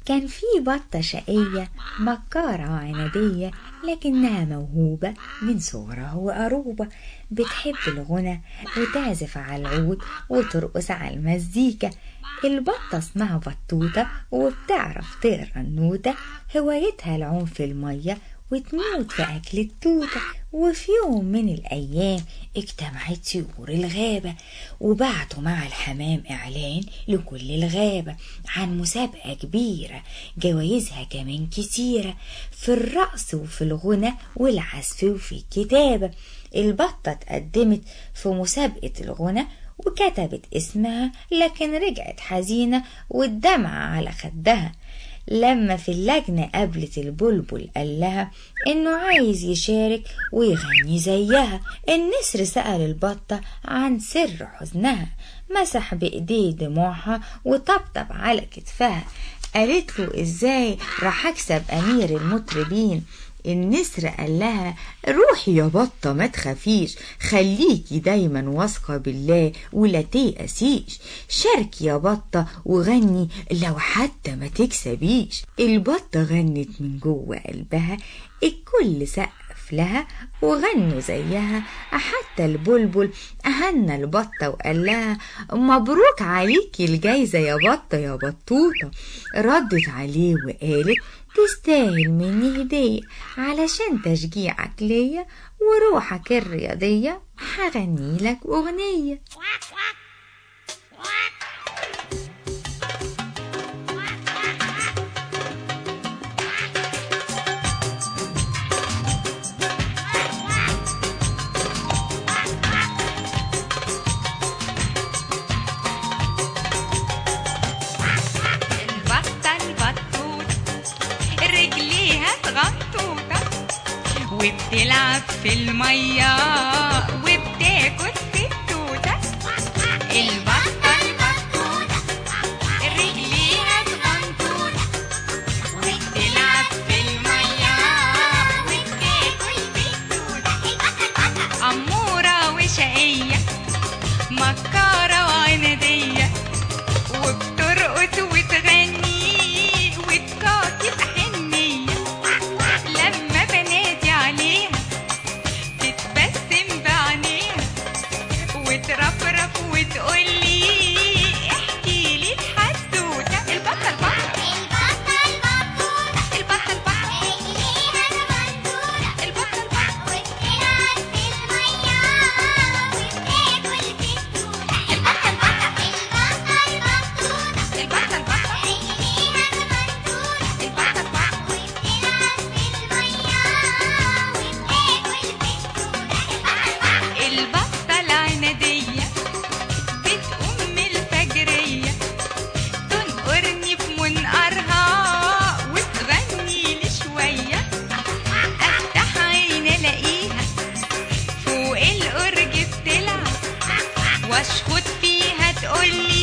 كان في بطة شقية مكارة وعنادية لكنها موهوبة من صغرها وقروبة بتحب الغنى وتعزف على العود وترقص على المزيكا البطة اسمها بطوطة وبتعرف تقرا النوتة هوايتها العوم في المية وتموت في أكل التوتة وفي يوم من الأيام اجتمعت طيور الغابة وبعتوا مع الحمام إعلان لكل الغابة عن مسابقة كبيرة جوائزها كمان كتيرة في الرقص وفي الغنى والعزف وفي الكتابة البطة اتقدمت في مسابقة الغنى وكتبت اسمها لكن رجعت حزينة والدمعة على خدها لما في اللجنة قابلت البلبل قال لها إنه عايز يشارك ويغني زيها النسر سأل البطة عن سر حزنها مسح بإيديه دموعها وطبطب على كتفها قالت له إزاي راح أكسب أمير المطربين النسر قال لها روحي يا بطة ما تخافيش خليكي دايما واثقة بالله ولا تيأسيش شاركي يا بطة وغني لو حتى ما تكسبيش البطة غنت من جوه قلبها الكل سقف لها وغنوا زيها حتى البلبل أهنى البطة وقال لها مبروك عليكي الجايزة يا بطة يا بطوطة ردت عليه وقالت تستاهل مني هدية علشان تشجيعك ليا وروحك الرياضية هغني لك أغنية البطة البطوطة رجليها صغنطوطة وبتلعب في المية وبتاكل في التوتة البطة البطوطة رجليها صغنطوطة وبتلعب في المية وبتاكل في التوتة أمورة وشقية مكارة وعنادية وبترقص وتغني وتكاكب حنية لما بنادي عليها تتبسم بعينيها وترفرف وتقولي احكيلي الحدوتة البطة البطة البطة البطة البطة البطة البطة البطة البطة البطة البطة العنادية بتقوم الفجرية تنقرني في منقرها وتغني لي شوية افتح عيني الاقيها فوق الأرج بتلعب واشخط فيها تقولي